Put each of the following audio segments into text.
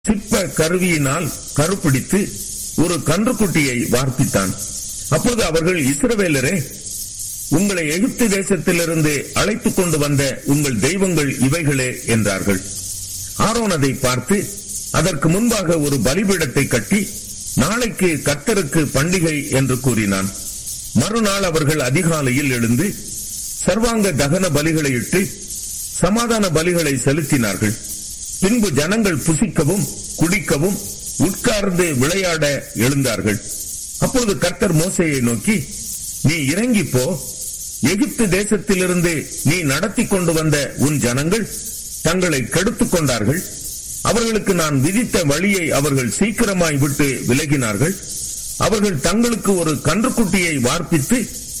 சிற்ப கருவியினால் கருப்பிடித்து ஒரு கன்றுக்குட்டியை வார்ப்பித்தான் அப்போது அவர்கள் இஸ்ரவேலரே உங்களை எகிப்து தேசத்திலிருந்து அழைத்துக் கொண்டு வந்த உங்கள் தெய்வங்கள் இவைகளே என்றார்கள் ஆரோன் அதை பார்த்து அதற்கு முன்பாக ஒரு பலிபீடத்தை கட்டி நாளைக்கு கர்த்தருக்கு பண்டிகை என்று கூறினான் மறுநாள் அவர்கள் அதிகாலையில் எழுந்து சர்வாங்க தகன பலிகளை இட்டு சமாதான பலிகளை செலுத்தினார்கள் பின்பு ஜனங்கள் புசிக்கவும் குடிக்கவும் உட்கார்ந்து விளையாட எழுந்தார்கள் அப்பொழுது கர்த்தர் மோசையை நோக்கி நீ இறங்கி போ எகிப்து தேசத்திலிருந்து நீ நடத்தி கொண்டு வந்த உன் ஜனங்கள் தங்களை கெடுத்துக் கொண்டார்கள் அவர்களுக்கு நான் விதித்த வழியை அவர்கள் சீக்கிரமாய் விட்டு விலகினார்கள் அவர்கள் தங்களுக்கு ஒரு கன்றுக்குட்டியை வார்ப்பித்து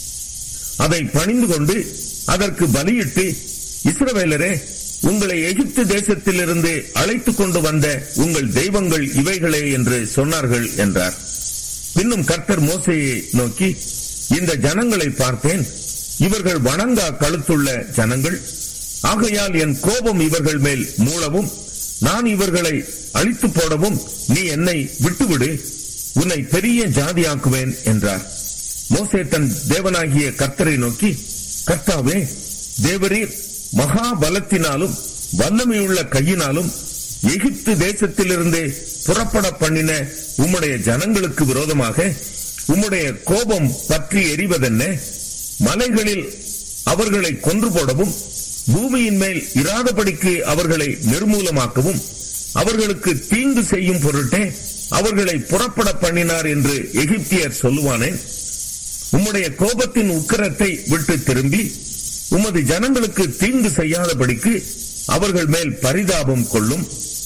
அதை பணிந்து கொண்டு அதற்கு பலியிட்டு இஸ்ரவேலரே உங்களை எகிப்து தேசத்திலிருந்து அழைத்துக் கொண்டு வந்த உங்கள் தெய்வங்கள் இவைகளே என்று சொன்னார்கள் என்றார் பின்னும் கர்த்தர் மோசையை நோக்கி இந்த ஜனங்களை பார்த்தேன் இவர்கள் வணங்கா கழுத்துள்ள ஜனங்கள் ஆகையால் என் கோபம் இவர்கள் மேல் மூளவும் நான் இவர்களை அழித்து போடவும் நீ என்னை விட்டுவிடு உன்னை பெரிய ஜாதியாக்குவேன் என்றார் மோசே தன் தேவனாகிய கர்த்தரை நோக்கி கர்த்தாவே தேவரீர் மகா பலத்தினாலும் வல்லமையுள்ள கையினாலும் எகிப்து தேசத்திலிருந்து புறப்பட பண்ணின உம்முடைய ஜனங்களுக்கு விரோதமாக உம்முடைய கோபம் பற்றி எரிவதென்ன மலைகளில் அவர்களை கொன்று போடவும் பூமியின் மேல் இராதபடிக்கு அவர்களை நிர்மூலமாக்கவும் அவர்களுக்கு தீங்கு செய்யும் பொருட்டே அவர்களை புறப்பட பண்ணினார் என்று எகிப்தியர் சொல்லுவானேன் உம்முடைய கோபத்தின் உக்கிரத்தை விட்டு திரும்பி உமது ஜனங்களுக்கு தீங்கு செய்யாதபடிக்கு அவர்கள் மேல் பரிதாபம் கொள்ளும்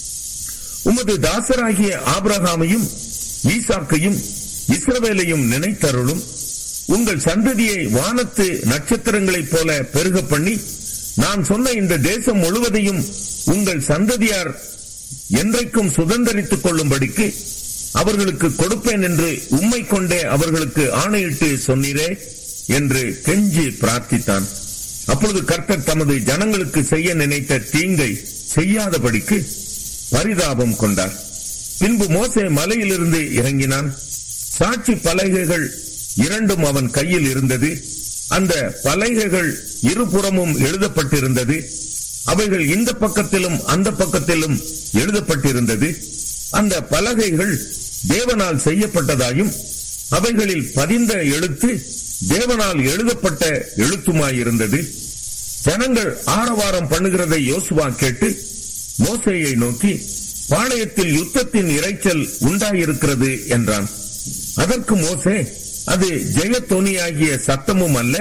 உமது தாசராகிய ஆபிரகாமையும் ஈசாக்கையும் இஸ்ரவேலையும் நினைத்தருளும் உங்கள் சந்ததியை வானத்து நட்சத்திரங்களைப் போல பெருக பண்ணி நான் சொன்ன இந்த தேசம் முழுவதையும் உங்கள் சந்ததியார் என்றைக்கும் சுதந்திரித்துக் கொள்ளும்படிக்கு அவர்களுக்கு கொடுப்பேன் என்று உம்மை கொண்டே அவர்களுக்கு ஆணையிட்டு சொன்னீரே என்று கெஞ்சி பிரார்த்தித்தான் அப்பொழுது கர்த்தர் தமது ஜனங்களுக்கு செய்ய நினைத்த தீங்கை செய்யாதபடிக்கு பரிதாபம் கொண்டார் பின்பு மோசே மலையிலிருந்து இறங்கினான் சாட்சி பலகைகள் இரண்டும் அவன் கையில் இருந்தது அந்த பலகைகள் இருபுறமும் எழுதப்பட்டிருந்தது அவைகள் இந்த பக்கத்திலும் அந்த பக்கத்திலும் எழுதப்பட்டிருந்தது அந்த பலகைகள் தேவனால் செய்யப்பட்டதாயும் அவைகளில் பதிந்த எழுத்து தேவனால் எழுதப்பட்ட எழுத்துமாயிருந்தது ஜனங்கள் ஆரவாரம் பண்ணுகிறதை யோசுவா கேட்டு மோசையை நோக்கி பாளையத்தில் யுத்தத்தின் இறைச்சல் உண்டாயிருக்கிறது என்றான் அதற்கு மோசே அது ஜெயத்தொனியாகிய சத்தமும் அல்ல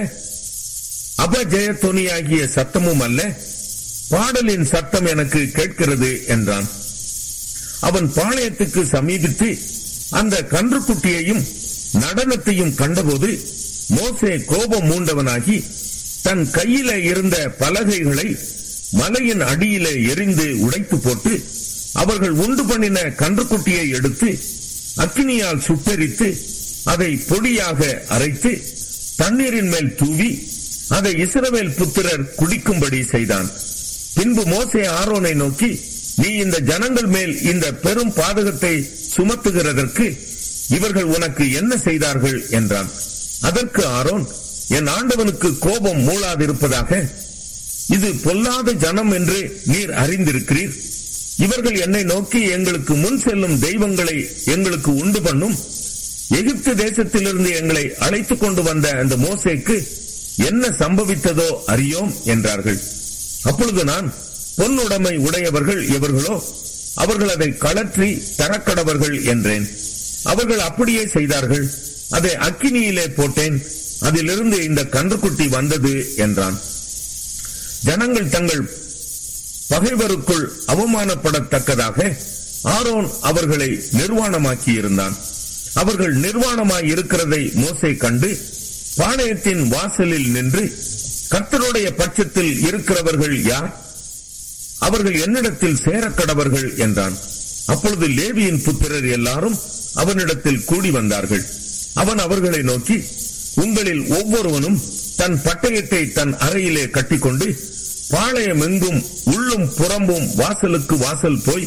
அபஜெயத்தொனியாகிய சத்தமும் அல்ல பாடலின் சத்தம் எனக்கு கேட்கிறது என்றான் அவன் பாளையத்துக்கு சமீபித்து அந்த கன்றுக்குட்டியையும் நடனத்தையும் கண்டபோது மோசே கோபம் மூண்டவனாகி தன் கையில இருந்த பலகைகளை மலையின் அடியிலே எரிந்து உடைத்து போட்டு அவர்கள் உண்டு பண்ணின கன்றுக்குட்டியை எடுத்து அக்கினியால் சுட்டெரித்து அதை பொடியாக அரைத்து தண்ணீரின் மேல் தூவி அதை இஸ்ரவேல் புத்திரர் குடிக்கும்படி செய்தான் பின்பு மோசே ஆரோனை நோக்கி நீ இந்த ஜனங்கள் மேல் இந்த பெரும் பாதகத்தை சுமத்துகிறதற்கு இவர்கள் உனக்கு என்ன செய்தார்கள் என்றான் அதற்கு ஆரோன் என் ஆண்டவனுக்கு கோபம் மூளாதிருப்பதாக இது பொல்லாத ஜனம் என்று நீர் அறிந்திருக்கிறீர் இவர்கள் என்னை நோக்கி எங்களுக்கு முன் செல்லும் தெய்வங்களை எங்களுக்கு உண்டு பண்ணும் எகிப்து தேசத்திலிருந்து எங்களை அழைத்துக் கொண்டு வந்த அந்த மோசேக்கு என்ன சம்பவித்ததோ அறியோம் என்றார்கள் அப்பொழுது நான் பொன்னுடைமை உடையவர்கள் எவர்களோ அவர்கள் அதை கலற்றி தரக்கடவர்கள் என்றேன் அவர்கள் அப்படியே செய்தார்கள் அதை அக்கினியிலே போட்டேன் அதிலிருந்து இந்த கன்றுக்குட்டி வந்தது என்றான் ஜனங்கள் தங்கள் பகைவருக்குள் அவமானப்படத்தக்கதாக ஆரோன் அவர்களை நிர்வாணமாக்கி இருந்தான் அவர்கள் நிர்வாணமாய் இருக்கிறதை மோசை கண்டு பாளையத்தின் வாசலில் நின்று கர்த்தருடைய பட்சத்தில் இருக்கிறவர்கள் யார் அவர்கள் என்னிடத்தில் சேரக்கடவர்கள் என்றான் அப்பொழுது லேவியின் புத்திரர் எல்லாரும் அவனிடத்தில் கூடி வந்தார்கள் அவன் அவர்களை நோக்கி உங்களில் ஒவ்வொருவனும் தன் பட்டயத்தை தன் அறையிலே கட்டிக்கொண்டு பாளையம் எங்கும் உள்ளும் புறம்பும் வாசலுக்கு வாசல் போய்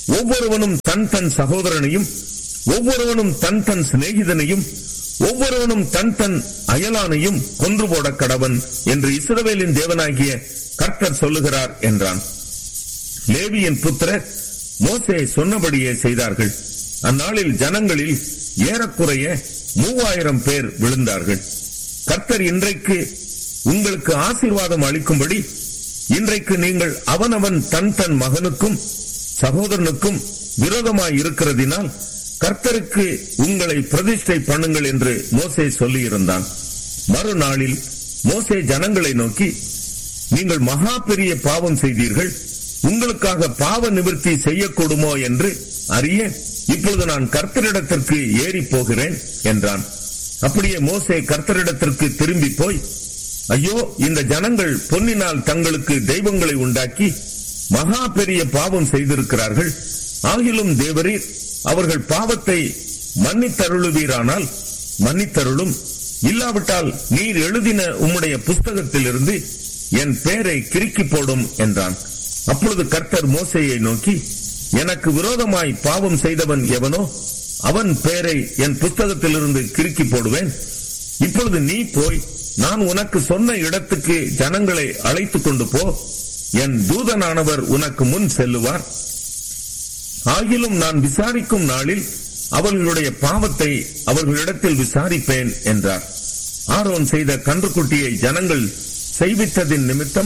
ஒவ்வொருவனும் தன் தன் சகோதரனையும் ஒவ்வொருவனும் தன் தன் சிநேகிதனையும் ஒவ்வொருவனும் தன் தன் அயலானையும் கொன்று போட கடவன் என்று இஸ்ரவேலின் தேவனாகிய கர்த்தர் சொல்லுகிறார் என்றான் லேவியின் புத்திரர் மோசே சொன்னபடியே செய்தார்கள் அந்நாளில் ஜனங்களில் ஏறக்குறைய மூவாயிரம் பேர் விழுந்தார்கள் கர்த்தர் இன்றைக்கு உங்களுக்கு ஆசீர்வாதம் அளிக்கும்படி இன்றைக்கு நீங்கள் அவனவன் தன் தன் மகனுக்கும் சகோதரனுக்கும் விரோதமாய் இருக்கிறதினால் கர்த்தருக்கு உங்களை பிரதிஷ்டை பண்ணுங்கள் என்று மோசே சொல்லியிருந்தான் மறுநாளில் மோசே ஜனங்களை நோக்கி நீங்கள் மகா பெரிய பாவம் செய்தீர்கள் உங்களுக்காக பாவ நிவர்த்தி செய்யக்கூடுமோ என்று அறிய இப்பொழுது நான் கர்த்தரிடத்திற்கு ஏறி போகிறேன் என்றான் அப்படியே மோசே கர்த்தரிடத்திற்கு திரும்பி போய் ஐயோ இந்த ஜனங்கள் பொன்னினால் தங்களுக்கு தெய்வங்களை உண்டாக்கி மகா பெரிய பாவம் செய்திருக்கிறார்கள் ஆகிலும் தேவரீர் அவர்கள் பாவத்தை மன்னித்தருளுவீரானால் மன்னித்தருளும் இல்லாவிட்டால் நீர் எழுதின உம்முடைய புஸ்தகத்திலிருந்து என் பெயரை கிறுக்கி போடும் என்றான் அப்பொழுது கர்த்தர் மோசையை நோக்கி எனக்கு விரோதமாய் பாவம் செய்தவன் எவனோ அவன் பெயரை என் புஸ்தகத்திலிருந்து கிறுக்கி போடுவேன் இப்பொழுது நீ போய் நான் உனக்கு சொன்ன இடத்துக்கு ஜனங்களை அழைத்துக் கொண்டு போ என் தூதனானவர் உனக்கு முன் செல்லுவார் ஆகிலும் நான் விசாரிக்கும் நாளில் அவர்களுடைய பாவத்தை அவர்களிடத்தில் விசாரிப்பேன் என்றார் ஆரோன் செய்த கன்றுக்குட்டியை ஜனங்கள் செய்வித்ததின் நிமித்தம்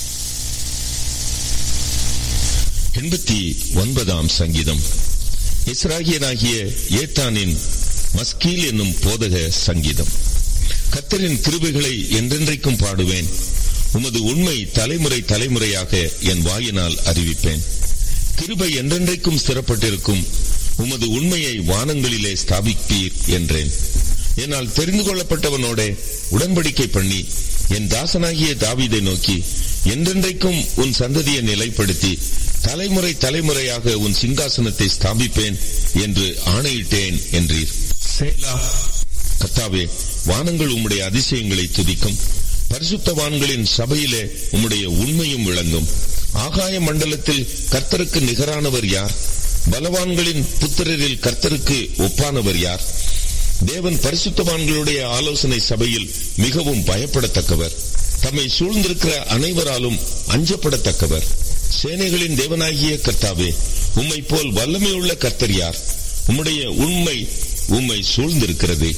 எண்பத்தி ஒன்பதாம் சங்கீதம் இஸ்ராகியனாகிய ஏத்தானின் மஸ்கீல் என்னும் போதக சங்கீதம் கத்தரின் கிருபைகளை என்றென்றைக்கும் பாடுவேன் உமது உண்மை தலைமுறை தலைமுறையாக என் வாயினால் அறிவிப்பேன் கிருபை என்றென்றைக்கும் ஸ்திரப்பட்டிருக்கும் உமது உண்மையை வானங்களிலே ஸ்தாபிப்பீர் என்றேன் என்னால் தெரிந்து கொள்ளப்பட்டவனோட உடன்படிக்கை பண்ணி என் தாசனாகிய தாவீதை நோக்கி என்றென்றைக்கும் உன் சந்ததியை நிலைப்படுத்தி தலைமுறை தலைமுறையாக உன் சிங்காசனத்தை ஸ்தாபிப்பேன் என்று ஆணையிட்டேன் என்றீர் சேலா கத்தாவே வானங்கள் உம்முடைய அதிசயங்களை துதிக்கும் பரிசுத்தவான்களின் சபையிலே உம்முடைய உண்மையும் விளங்கும் ஆகாய மண்டலத்தில் கர்த்தருக்கு நிகரானவர் யார் பலவான்களின் புத்திரரில் கர்த்தருக்கு ஒப்பானவர் யார் தேவன் பரிசுத்தவான்களுடைய ஆலோசனை சபையில் மிகவும் பயப்படத்தக்கவர் தம்மை சூழ்ந்திருக்கிற அனைவராலும் அஞ்சப்படத்தக்கவர் சேனைகளின் தேவனாகிய கர்த்தாவே உம்மை போல் வல்லமையுள்ள கர்த்தர் யார் உம்முடைய உண்மை உம்மை சூழ்ந்திருக்கிறது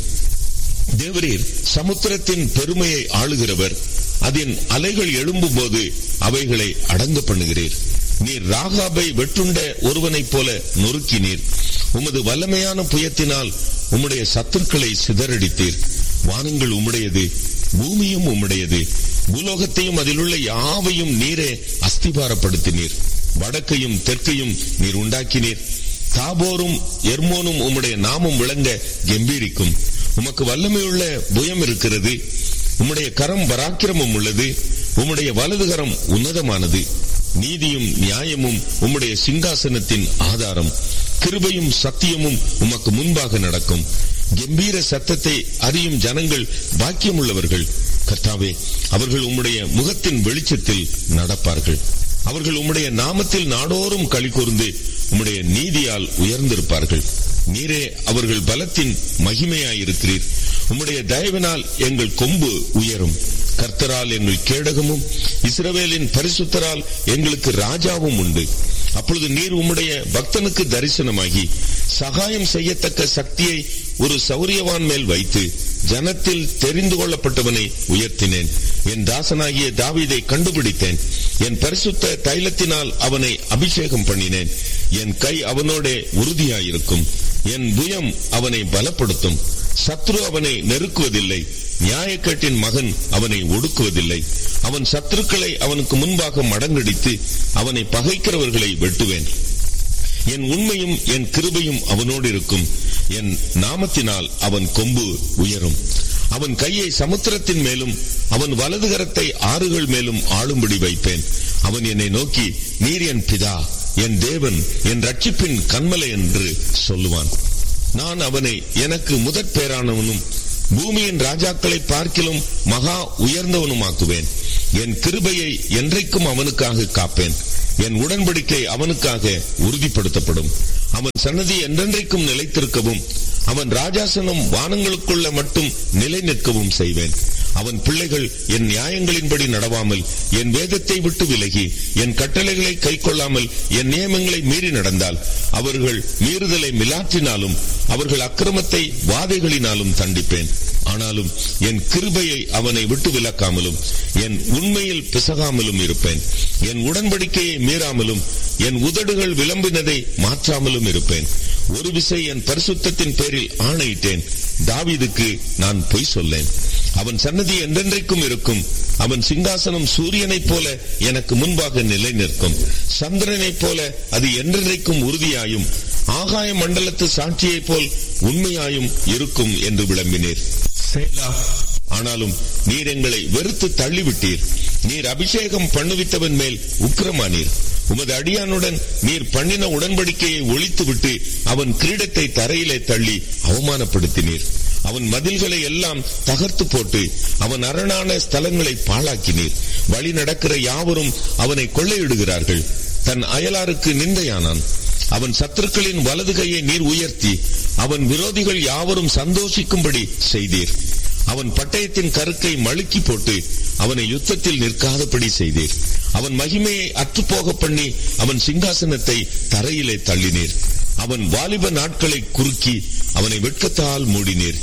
தேவரீர் சமுத்திரத்தின் பெருமையை ஆளுகிறவர் அதன் அலைகள் எழும்பும் போது அவைகளை அடங்க பண்ணுகிறீர் நீர் ராகாபை வெட்டுண்ட ஒருவனைப் போல நொறுக்கினீர் உமது வல்லமையான புயத்தினால் உம்முடைய சத்துருக்களை சிதறடித்தீர் வானங்கள் உம்முடையது பூமியும் உம்முடையது பூலோகத்தையும் அதிலுள்ள யாவையும் நீரே அஸ்திபாரப்படுத்தினீர் வடக்கையும் தெற்கையும் நீர் உண்டாக்கினீர் தாபோரும் எர்மோனும் உம்முடைய நாமம் விளங்க கெம்பீரிக்கும் உமக்கு வல்லமையுள்ள புயம் இருக்கிறது உம்முடைய கரம் பராக்கிரமம் உள்ளது உம்முடைய வலது கரம் உன்னதமானது நீதியும் நியாயமும் உம்முடைய சிங்காசனத்தின் ஆதாரம் கிருபையும் சத்தியமும் உமக்கு முன்பாக நடக்கும் கம்பீர சத்தத்தை அறியும் ஜனங்கள் பாக்கியமுள்ளவர்கள் கர்த்தாவே அவர்கள் உம்முடைய முகத்தின் வெளிச்சத்தில் நடப்பார்கள் அவர்கள் உம்முடைய நாமத்தில் நாடோறும் களி கூர்ந்து உம்முடைய நீதியால் உயர்ந்திருப்பார்கள் நீரே அவர்கள் பலத்தின் மகிமையாயிருக்கிறீர் உம்முடைய தயவினால் எங்கள் கொம்பு உயரும் கர்த்தரால் எங்கள் கேடகமும் இஸ்ரவேலின் பரிசுத்தரால் எங்களுக்கு ராஜாவும் உண்டு அப்பொழுது நீர் உம்முடைய பக்தனுக்கு தரிசனமாகி சகாயம் செய்யத்தக்க சக்தியை ஒரு சௌரியவான் மேல் வைத்து ஜனத்தில் தெரிந்து கொள்ளப்பட்டவனை உயர்த்தினேன் என் தாசனாகிய தாவீதை கண்டுபிடித்தேன் என் பரிசுத்த தைலத்தினால் அவனை அபிஷேகம் பண்ணினேன் என் கை அவனோட உறுதியாயிருக்கும் என் புயம் அவனை பலப்படுத்தும் சத்ரு அவனை நெருக்குவதில்லை நியாயக்கேட்டின் மகன் அவனை ஒடுக்குவதில்லை அவன் சத்துருக்களை அவனுக்கு முன்பாக மடங்கடித்து அவனை பகைக்கிறவர்களை வெட்டுவேன் என் உண்மையும் என் கிருபையும் அவனோடு இருக்கும் என் நாமத்தினால் அவன் கொம்பு உயரும் அவன் கையை சமுத்திரத்தின் மேலும் அவன் வலது கரத்தை ஆறுகள் மேலும் ஆளும்படி வைப்பேன் அவன் என்னை நோக்கி நீர் என் பிதா என் தேவன் என் ரட்சிப்பின் கண்மலை என்று சொல்லுவான் நான் அவனை எனக்கு முதற் பேரானவனும் பூமியின் ராஜாக்களை பார்க்கிலும் மகா உயர்ந்தவனுமாக்குவேன் என் கிருபையை என்றைக்கும் அவனுக்காக காப்பேன் என் உடன்படிக்கை அவனுக்காக உறுதிப்படுத்தப்படும் அவன் சன்னதி என்றென்றைக்கும் நிலைத்திருக்கவும் அவன் ராஜாசனம் வானங்களுக்குள்ள மட்டும் நிலை நிற்கவும் செய்வேன் அவன் பிள்ளைகள் என் நியாயங்களின்படி நடவாமல் என் வேதத்தை விட்டு விலகி என் கட்டளைகளை கைக்கொள்ளாமல் என் நியமங்களை மீறி நடந்தால் அவர்கள் மீறுதலை மிலாற்றினாலும் அவர்கள் அக்கிரமத்தை வாதைகளினாலும் தண்டிப்பேன் ஆனாலும் என் கிருபையை அவனை விட்டு விலக்காமலும் என் உண்மையில் பிசகாமலும் இருப்பேன் என் உடன்படிக்கையை மீறாமலும் என் உதடுகள் விளம்பினதை மாற்றாமலும் இருப்பேன் ஒரு விசை என் பரிசுத்தத்தின் பேரில் ஆணையிட்டேன் தாவீதுக்கு நான் பொய் சொல்லேன் அவன் சன்னதி என்றென்றைக்கும் இருக்கும் அவன் சிங்காசனம் சூரியனைப் போல எனக்கு முன்பாக நிலை நிற்கும் சந்திரனைப் போல அது என்றென்றைக்கும் உறுதியாயும் ஆகாய மண்டலத்து சாட்சியைப் போல் உண்மையாயும் இருக்கும் என்று விளம்பினீர் ஆனாலும் நீர் எங்களை வெறுத்து தள்ளிவிட்டீர் நீர் அபிஷேகம் பண்ணுவித்தவன் மேல் உக்கிரமானீர் உமது அடியானுடன் நீர் பண்ணின உடன்படிக்கையை ஒழித்துவிட்டு அவன் கிரீடத்தை தரையிலே தள்ளி அவமானப்படுத்தினீர் அவன் மதில்களை எல்லாம் தகர்த்து போட்டு அவன் அரணான ஸ்தலங்களை பாழாக்கினீர் வழி நடக்கிற யாவரும் அவனை கொள்ளையிடுகிறார்கள் தன் அயலாருக்கு நிந்தையானான் அவன் சத்துருக்களின் வலது கையை நீர் உயர்த்தி அவன் விரோதிகள் யாவரும் சந்தோஷிக்கும்படி செய்தீர் அவன் பட்டயத்தின் கருக்கை மழுக்கி போட்டு அவனை யுத்தத்தில் நிற்காதபடி செய்தீர் அவன் மகிமையை அற்றுப்போக பண்ணி அவன் சிங்காசனத்தை தரையிலே தள்ளினீர் அவன் வாலிப நாட்களை குறுக்கி அவனை வெட்கத்தால் மூடினீர்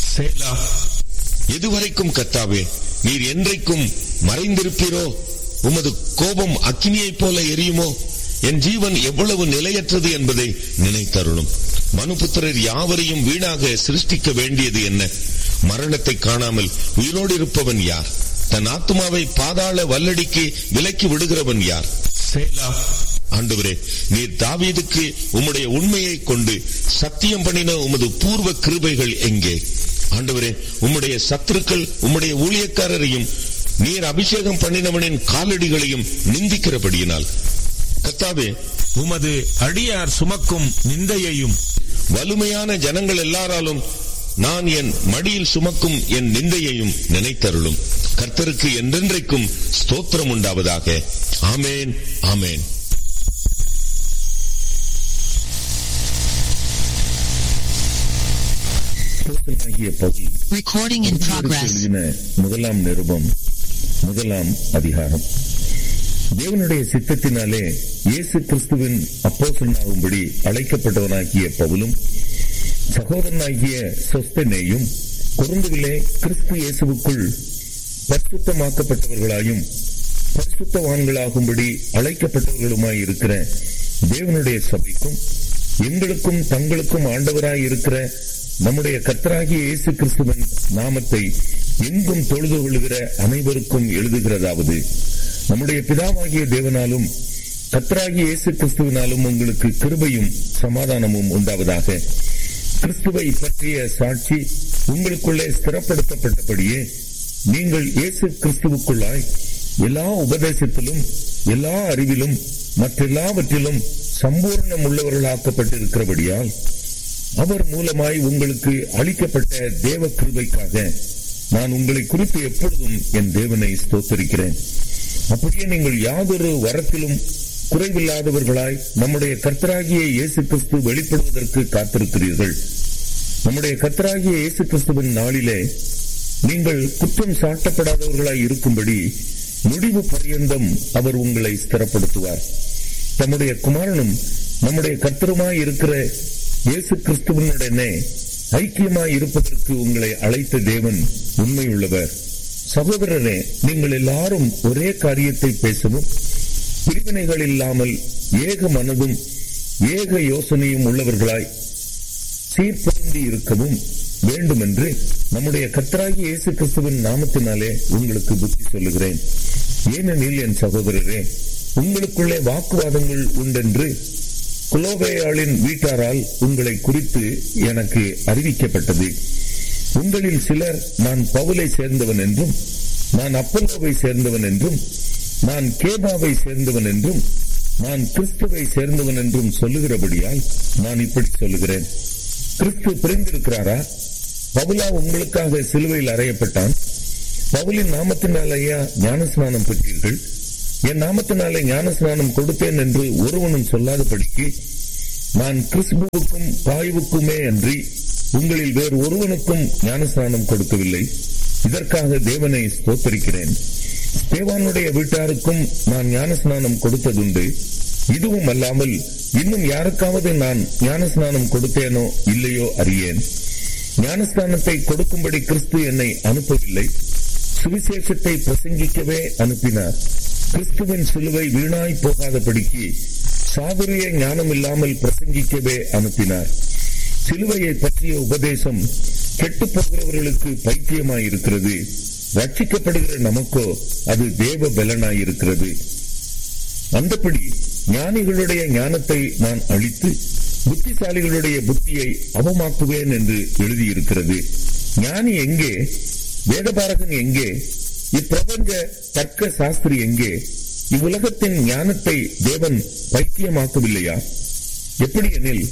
எதுவரைக்கும் கத்தாவே நீர் என்றைக்கும் மறைந்திருப்பீரோ உமது கோபம் அக்கினியைப் போல எரியுமோ என் ஜீவன் எவ்வளவு நிலையற்றது என்பதை நினைத்தருளும் மனுபுத்திரர் யாவரையும் வீணாக சிருஷ்டிக்க வேண்டியது என்ன மரணத்தை காணாமல் உயிரோடு இருப்பவன் யார் தன் ஆத்மாவை பாதாள வல்லடிக்கு விலக்கி விடுகிறவன் யார் ஆண்டவரே நீர் தாவீதுக்கு உம்முடைய உண்மையை கொண்டு சத்தியம் பண்ணின உமது பூர்வ கிருபைகள் எங்கே ஆண்டவரே உம்முடைய சத்துருக்கள் உம்முடைய ஊழியக்காரரையும் நீர் அபிஷேகம் பண்ணினவனின் காலடிகளையும் நிந்திக்கிறபடியினால் கத்தாவே உமது அடியார் சுமக்கும் நிந்தையையும் வலுமையான ஜனங்கள் எல்லாராலும் நான் என் மடியில் சுமக்கும் என் நிந்தையையும் நினைத்தருளும் கர்த்தருக்கு என்றென்றைக்கும் ஸ்தோத்திரம் உண்டாவதாக ஆமேன் ஆமேன் அப்போஸ்தலனாகிய பவுல் Recording in progress. எழுதின முதலாம் நிருபம் முதலாம் அதிகாரம் தேவனுடைய சித்தத்தினாலே இயேசு கிறிஸ்துவின் அப்போசனாகும்படி அழைக்கப்பட்டவனாகிய பவுலும் சகோதரனாகிய சொஸ்தனேயும் குறுந்துவிலே கிறிஸ்து இயேசுவுக்குள் பரிசுத்தமாக்கப்பட்டவர்களாயும் பரிசுத்தவான்களாகும்படி அழைக்கப்பட்டவர்களுமாய் இருக்கிற தேவனுடைய சபைக்கும் எங்களுக்கும் தங்களுக்கும் ஆண்டவராய் இருக்கிற நம்முடைய கர்த்தராகிய இயேசு கிறிஸ்துவின் நாமத்தை எங்கும் தொழுது கொள்கிற அனைவருக்கும் எழுதுகிறதாவது நம்முடைய பிதாவாகிய தேவனாலும் கர்த்தராகிய இயேசு கிறிஸ்துவினாலும் உங்களுக்கு கிருபையும் சமாதானமும் உண்டாவதாக கிறிஸ்துவை பற்றிய சாட்சி உங்களுக்குள்ளே ஸ்திரப்படுத்தப்பட்டபடியே நீங்கள் இயேசு கிறிஸ்துவுக்குள்ளாய் எல்லா உபதேசத்திலும் எல்லா அறிவிலும் மற்றெல்லாவற்றிலும் சம்பூர்ணம் உள்ளவர்களாக்கப்பட்டிருக்கிறபடியால் அவர் மூலமாய் உங்களுக்கு அளிக்கப்பட்ட தேவ கிருபைக்காக நான் உங்களை குறித்து எப்பொழுதும் என் தேவனை ஸ்தோத்தரிக்கிறேன் அப்படியே நீங்கள் யாதொரு வரத்திலும் குறைவில்லாதவர்களாய் நம்முடைய கர்த்தராகிய இயேசு கிறிஸ்து வெளிப்படுவதற்கு காத்திருக்கிறீர்கள் நம்முடைய கர்த்தராகிய இயேசு கிறிஸ்துவின் நாளிலே நீங்கள் குற்றம் சாட்டப்படாதவர்களாய் இருக்கும்படி முடிவு பரியந்தம் அவர் உங்களை ஸ்திரப்படுத்துவார் தம்முடைய குமாரனும் நம்முடைய கர்த்தருமாய் இருக்கிற இயேசு கிறிஸ்துவனுடனே ஐக்கியமாய் இருப்பதற்கு உங்களை அழைத்த தேவன் உண்மையுள்ளவர் சகோதரரே நீங்கள் எல்லாரும் ஒரே காரியத்தை பேசவும் பிரிவினைகள் இல்லாமல் ஏக மனதும் ஏக யோசனையும் உள்ளவர்களாய் சீர்பொருந்தி இருக்கவும் வேண்டுமென்று நம்முடைய கத்தராகி இயேசு கிறிஸ்துவின் நாமத்தினாலே உங்களுக்கு புத்தி சொல்லுகிறேன் ஏனெனில் என் சகோதரரே உங்களுக்குள்ளே வாக்குவாதங்கள் உண்டென்று குலோபேயாளின் வீட்டாரால் உங்களை குறித்து எனக்கு அறிவிக்கப்பட்டது உங்களில் சிலர் நான் பவுலை சேர்ந்தவன் என்றும் நான் அப்பல்லோவை சேர்ந்தவன் என்றும் நான் கேபாவை சேர்ந்தவன் என்றும் நான் கிறிஸ்துவை சேர்ந்தவன் என்றும் சொல்லுகிறபடியால் நான் இப்படி சொல்லுகிறேன் கிறிஸ்து பிரிந்திருக்கிறாரா பவுலா உங்களுக்காக சிலுவையில் அறையப்பட்டான் பவுலின் நாமத்தினாலேயா ஞானஸ்நானம் பெற்றீர்கள் என் நாமத்தினாலே ஞான ஸ்நானம் கொடுத்தேன் என்று ஒருவனும் சொல்லாதபடிக்கு நான் கிறிஸ்துவுக்கும் பாய்வுக்குமே அன்றி உங்களில் வேறு ஒருவனுக்கும் ஞானஸ்நானம் கொடுக்கவில்லை இதற்காக தேவனை ஸ்தோத்தரிக்கிறேன் தேவானுடைய வீட்டாருக்கும் நான் ஞானஸ்நானம் கொடுத்ததுண்டு இதுவும் அல்லாமல் இன்னும் யாருக்காவது நான் ஞானஸ்நானம் கொடுத்தேனோ இல்லையோ அறியேன் ஞானஸ்நானத்தை கொடுக்கும்படி கிறிஸ்து என்னை அனுப்பவில்லை சுவிசேஷத்தை பிரசங்கிக்கவே அனுப்பினார் கிறிஸ்துவின் சிலுவை வீணாய் போகாதபடிக்கு சாதுரிய ஞானம் இல்லாமல் பிரசங்கிக்கவே அனுப்பினார் சிலுவையை பற்றிய உபதேசம் கெட்டு போகிறவர்களுக்கு பைத்தியமாயிருக்கிறது ரட்சிக்கப்படுகிற நமக்கோ அது தேவ பலனாயிருக்கிறது அந்தபடி ஞானிகளுடைய ஞானத்தை நான் அழித்து புத்திசாலிகளுடைய புத்தியை அவமாக்குவேன் என்று எழுதியிருக்கிறது ஞானி எங்கே வேதபாரகன் எங்கே இப்பிரபஞ்ச தர்க்க சாஸ்திரி எங்கே இவ்வுலகத்தின் ஞானத்தை தேவன் பைத்தியமாக்கவில்லையா எப்படி எனில்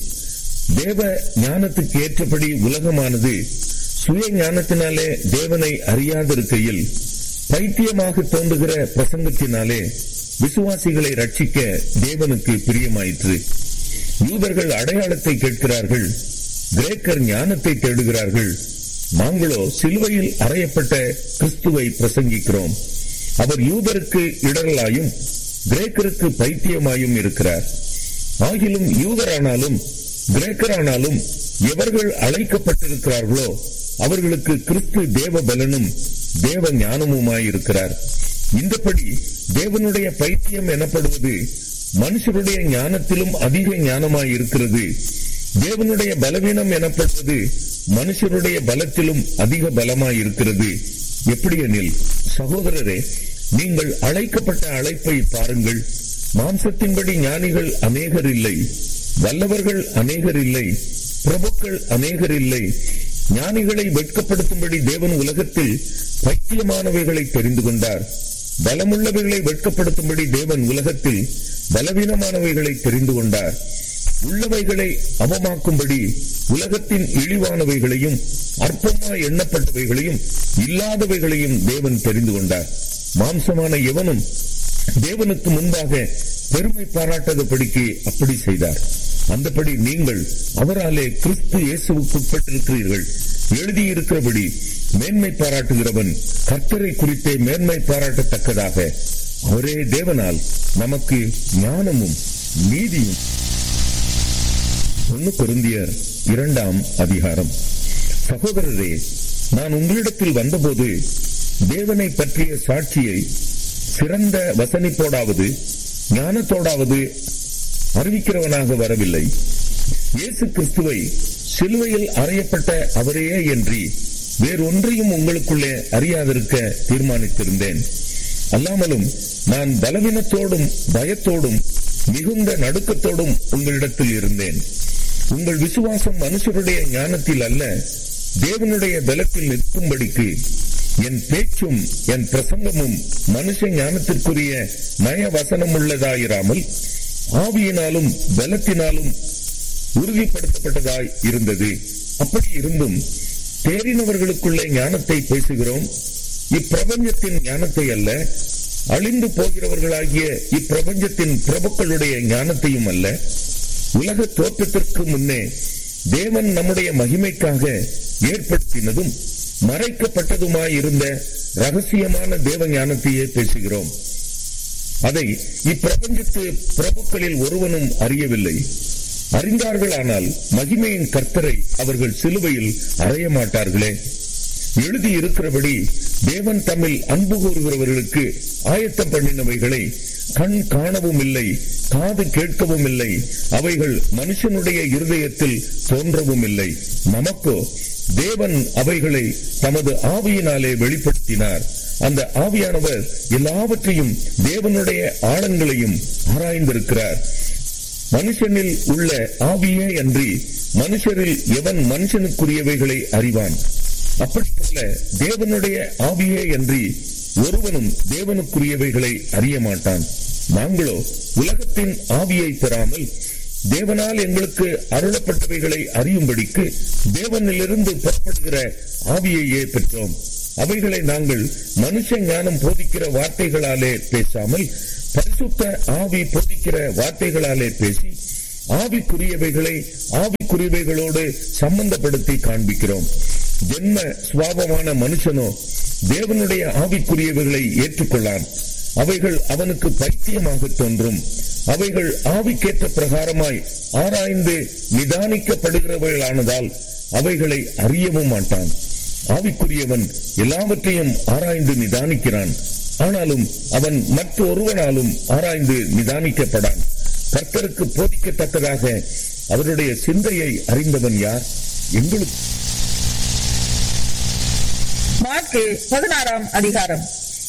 தேவ ஞானத்துக்கு ஏற்றபடி உலகமானது சுய ஞானத்தினாலே தேவனை அறியாதிருக்கையில் பைத்தியமாக தோன்றுகிற பிரசங்கத்தினாலே விசுவாசிகளை ரட்சிக்க தேவனுக்கு பிரியமாயிற்று யூதர்கள் அடையாளத்தை கேட்கிறார்கள் கிரேக்கர் ஞானத்தை தேடுகிறார்கள் நாங்களோ சிலுவையில் அறையப்பட்ட கிறிஸ்துவை பிரசங்கிக்கிறோம் அவர் யூதருக்கு இடரலாயும் கிரேக்கருக்கு பைத்தியமாயும் இருக்கிறார் ஆகிலும் யூதரானாலும் கிரேக்கரானாலும் எவர்கள் அழைக்கப்பட்டிருக்கிறார்களோ அவர்களுக்கு கிறிஸ்து தேவ பலனும் தேவ ஞானமுமாயிருக்கிறார் இந்தபடி தேவனுடைய பைத்தியம் எனப்படுவது மனுஷருடைய ஞானத்திலும் அதிக ஞானமாய் இருக்கிறது தேவனுடைய பலவீனம் எனப்படுவது மனுஷருடைய பலத்திலும் அதிக பலமாய் இருக்கிறது எப்படி எனில் சகோதரரே நீங்கள் அழைக்கப்பட்ட அழைப்பை பாருங்கள் மாம்சத்தின்படி ஞானிகள் அநேகர் இல்லை வல்லவர்கள் அநேகர் இல்லை பிரபுக்கள் அநேகர் இல்லை ஞானிகளை வெட்கப்படுத்தும்படி தேவன் உலகத்தில் பைத்தியமானவைகளை தெரிந்து கொண்டார் பலமுள்ளவைகளை வெட்கப்படுத்தும்படி தேவன் உலகத்தில் பலவீனமானவைகளை தெரிந்து கொண்டார் உள்ளவைகளை அவமாக்கும்படி உலகத்தின் இழிவானவைகளையும் அற்பமாய் எண்ணப்பட்டவைகளையும் இல்லாதவைகளையும் தேவன் தெரிந்து கொண்டார் மாம்சமான எவனும் தேவனுக்கு முன்பாக பெருமை பாராட்டாதபடிக்கு அப்படி செய்தார் அந்தபடி நீங்கள் அவராலே கிறிஸ்து இயேசுவுக்கு உட்பட்டிருக்கிறீர்கள் எழுதியிருக்கிறபடி மேன்மை பாராட்டுகிறவன் கர்த்தரை குறித்தே மேன்மை பாராட்டத்தக்கதாக அவரே தேவனால் நமக்கு ஞானமும் நீதியும் ஒன்னு பொருந்தியர் இரண்டாம் அதிகாரம் சகோதரரே நான் உங்களிடத்தில் வந்தபோது தேவனை பற்றிய சாட்சியை சிறந்த வசனிப்போடாவது ஞானத்தோடாவது அறிவிக்கிறவனாக வரவில்லை இயேசு கிறிஸ்துவை சிலுவையில் அறையப்பட்ட அவரையே என்று வேறொன்றையும் உங்களுக்குள்ளே அறியாதிருக்க தீர்மானித்திருந்தேன் அல்லாமலும் நான் பலவீனத்தோடும் பயத்தோடும் மிகுந்த நடுக்கத்தோடும் உங்களிடத்தில் இருந்தேன் உங்கள் விசுவாசம் மனுஷருடைய ஞானத்தில் அல்ல தேவனுடைய பலத்தில் நிற்கும்படிக்கு என் பேச்சும் என் பிரசங்கமும் மனுஷ ஞானத்திற்குரிய நய வசனம் உள்ளதாயிராமல் ஆவியினாலும் பலத்தினாலும் உறுதிப்படுத்தப்பட்டதாய் இருந்தது அப்படி இருந்தும் தேறினவர்களுக்குள்ள ஞானத்தை பேசுகிறோம் இப்பிரபஞ்சத்தின் ஞானத்தை அல்ல அழிந்து போகிறவர்களாகிய இப்பிரபஞ்சத்தின் பிரபுக்களுடைய ஞானத்தையும் அல்ல உலக தோற்றத்திற்கு முன்னே தேவன் நம்முடைய மகிமைக்காக ஏற்படுத்தினதும் மறைக்கப்பட்டதுமாயிருந்த ரகசியமான தேவ ஞானத்தையே பேசுகிறோம் அதை இப்பிரபஞ்சத்து பிரபுக்களில் ஒருவனும் அறியவில்லை அறிந்தார்களானால் மகிமையின் கர்த்தரை அவர்கள் சிலுவையில் அறைய மாட்டார்களே எழுதி இருக்கிறபடி தேவன் தம்மில் அன்பு கூறுகிறவர்களுக்கு ஆயத்தம் பண்ணினவைகளை கண் காணவும் இல்லை காது கேட்கவும் இல்லை அவைகள் மனுஷனுடைய இருதயத்தில் தோன்றவும் இல்லை நமக்கோ தேவன் அவைகளை தமது ஆவியினாலே வெளிப்படுத்தினார் அந்த ஆவியானவர் எல்லாவற்றையும் தேவனுடைய ஆழங்களையும் ஆராய்ந்திருக்கிறார் மனுஷனில் உள்ள ஆவியே அன்றி மனுஷரில் எவன் மனுஷனுக்குரியவைகளை அறிவான் அப்படி போல தேவனுடைய ஆவியே அன்றி ஒருவனும் தேவனுக்குரியவைகளை அறிய மாட்டான் நாங்களோ உலகத்தின் ஆவியை பெறாமல் தேவனால் எங்களுக்கு அருளப்பட்டவைகளை அறியும்படிக்கு தேவனிலிருந்து புறப்படுகிற ஆவியையே பெற்றோம் அவைகளை நாங்கள் மனுஷ ஞானம் போதிக்கிற வார்த்தைகளாலே பேசாமல் பரிசுத்த ஆவி போதிக்கிற வார்த்தைகளாலே பேசி ஆவிக்குரியவைகளை ஆவிக்குரியவைகளோடு சம்பந்தப்படுத்தி காண்பிக்கிறோம் ஜென்ம சுவாபமான மனுஷனோ தேவனுடைய ஆவிக்குரியவைகளை ஏற்றுக்கொள்ளான் அவைகள் அவனுக்கு பைத்தியமாக தோன்றும் அவைகள் ஆவிக்கேற்ற பிரகாரமாய் ஆராய்ந்து நிதானிக்கப்படுகிறவர்களானதால் அவைகளை அறியவும் மாட்டான் ஆவிக்குரியவன் எல்லாவற்றையும் ஆராய்ந்து நிதானிக்கிறான் ஆனாலும் அவன் மற்ற ஒருவனாலும் ஆராய்ந்து நிதானிக்கப்படான் கர்த்தருக்கு போதிக்கத்தக்கதாக அவருடைய சிந்தையை அறிந்தவன் யார் எங்களுக்கு மார்க்கு பதினாறாம் அதிகாரம்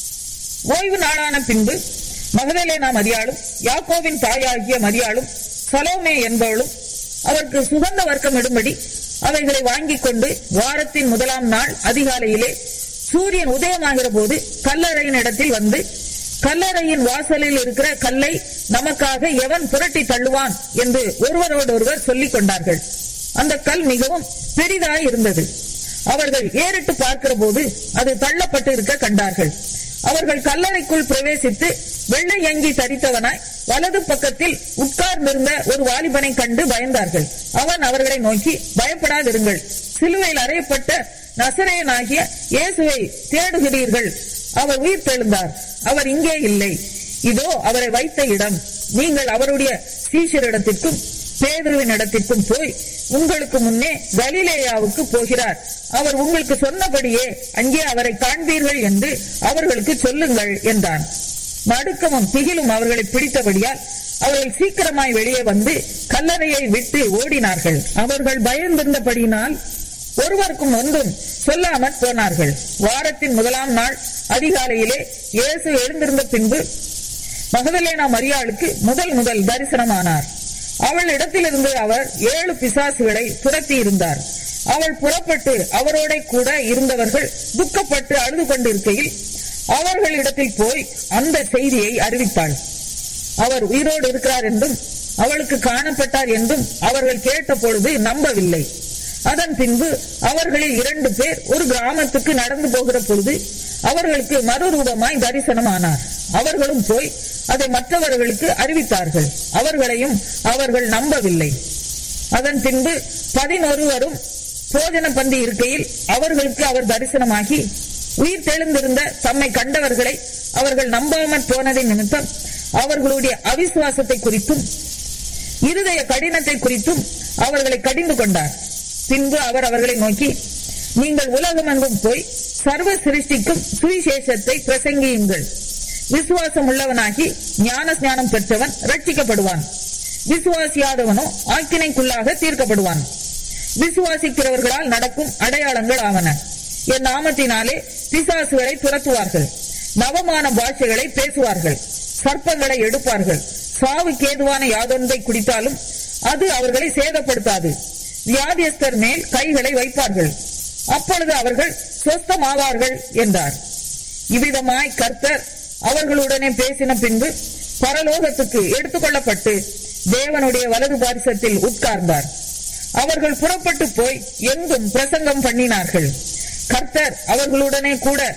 ஓய்வு நாளான பின்பு மகதலேனா மரியாளும் யாக்கோவின் தாயாகிய மரியாளும் சலோமே என்பவளும் அவருக்கு சுகந்த வர்க்கம் இடும்படி அவைகளை வாங்கிக் கொண்டு வாரத்தின் முதலாம் நாள் அதிகாலையிலே சூரியன் உதயமாகிற போது கல்லறையின் இடத்தில் வந்து கல்லறையின் வாசலில் இருக்கிற கல்லை நமக்காக எவன் புரட்டி தள்ளுவான் என்று ஒருவரோடொருவர் சொல்லிக் கொண்டார்கள் அந்த கல் மிகவும் பெரிதாய் இருந்தது அவர்கள் ஏறிட்டு பார்க்கிற போது அது தள்ளப்பட்டு இருக்க கண்டார்கள் அவர்கள் கல்லறைக்குள் பிரவேசித்து வெள்ளை அங்கி தரித்தவனாய் வலது பக்கத்தில் உட்கார்ந்திருந்த ஒரு வாலிபனை கண்டு பயந்தார்கள் அவன் அவர்களை நோக்கி பயப்படாதிருங்கள் சிலுவையில் அறையப்பட்ட நசரேயனாகிய இயேசுவை தேடுகிறீர்கள் அவர் உயிர் தெழுந்தார் அவர் இங்கே இல்லை இதோ அவரை வைத்த இடம் நீங்கள் அவருடைய சீஷரிடத்திற்கும் பேதுருவின் இடத்திற்கும் போய் உங்களுக்கு முன்னே கலிலேயாவுக்கு போகிறார் அவர் உங்களுக்கு சொன்னபடியே அங்கே அவரை காண்பீர்கள் என்று அவர்களுக்கு சொல்லுங்கள் என்றான் நடுக்கமும் திகிலும் அவர்களை பிடித்தபடியால் அவர்கள் சீக்கிரமாய் வெளியே வந்து கல்லறையை விட்டு ஓடினார்கள் அவர்கள் பயந்திருந்தபடியினால் ஒருவருக்கும் ஒன்றும் சொல்லாமற் போனார்கள் வாரத்தின் முதலாம் நாள் அதிகாலையிலே இயேசு எழுந்திருந்த பின்பு மகதலேனா மரியாளுக்கு முதல் முதல் தரிசனமானார் அவள் இடத்திலிருந்து அவர் ஏழு பிசாசுகளை துரத்தி இருந்தார் அவள் புறப்பட்டு அவரோட கூட இருந்தவர்கள் துக்கப்பட்டு அழுது கொண்டிருக்கையில் அவர்களிடத்தில் போய் அந்த செய்தியை அறிவித்தாள் அவர் உயிரோடு இருக்கிறார் என்றும் அவளுக்கு காணப்பட்டார் என்றும் அவர்கள் கேட்ட பொழுது நம்பவில்லை அதன் பின்பு அவர்களில் இரண்டு பேர் ஒரு கிராமத்துக்கு நடந்து போகிற பொழுது அவர்களுக்கு மறுரூபமாய் தரிசனமானார் அவர்களும் போய் அதை மற்றவர்களுக்கு அறிவித்தார்கள் அவர்களையும் அவர்கள் நம்பவில்லை அதன் பின்பு பதினொருவரும் போஜன பந்தி இருக்கையில் அவர்களுக்கு அவர் தரிசனமாகி உயிர் தெழுந்திருந்த தம்மை கண்டவர்களை அவர்கள் நம்பாமற் போனதை நிமித்தம் அவர்களுடைய அவிசுவாசத்தை குறித்தும் இருதய கடினத்தை குறித்தும் அவர்களை கடிந்து கொண்டார் பின்பு அவர் அவர்களை நோக்கி நீங்கள் உலகமெங்கும் போய் சர்வ சிருஷ்டிக்கும் சுவிசேஷத்தை பிரசங்கியுங்கள் விசுவாசம் உள்ளவனாகி ஞான ஸ்நானம் பெற்றவன் ரட்சிக்கப்படுவான் விசுவாசியாதவனோ ஆக்கினைக்குள்ளாக தீர்க்கப்படுவான் விசுவாசிக்கிறவர்களால் நடக்கும் அடையாளங்கள் ஆவன என் நாமத்தினாலே பிசாசுகளை துரத்துவார்கள் நவமான பாஷைகளை பேசுவார்கள் சர்ப்பங்களை எடுப்பார்கள் சாவுக்கு ஏதுவான யாதொன்றை குடித்தாலும் அது அவர்களை சேதப்படுத்தாது வியாதியஸ்தர் மேல் கைகளை வைப்பார்கள் அப்பொழுது அவர்கள் சொஸ்தமாவார்கள் என்றார் இவ்விதமாய் கர்த்தர் அவர்களுடனே பேசின பின்பு பரலோகத்துக்கு எடுத்துக்கொள்ளப்பட்டு தேவனுடைய வலது பாரிசத்தில் உட்கார்ந்தார் அவர்கள் புறப்பட்டு போய் எங்கும் பிரசங்கம் பண்ணினார்கள் கர்த்தர் அவர்களுடனே கூட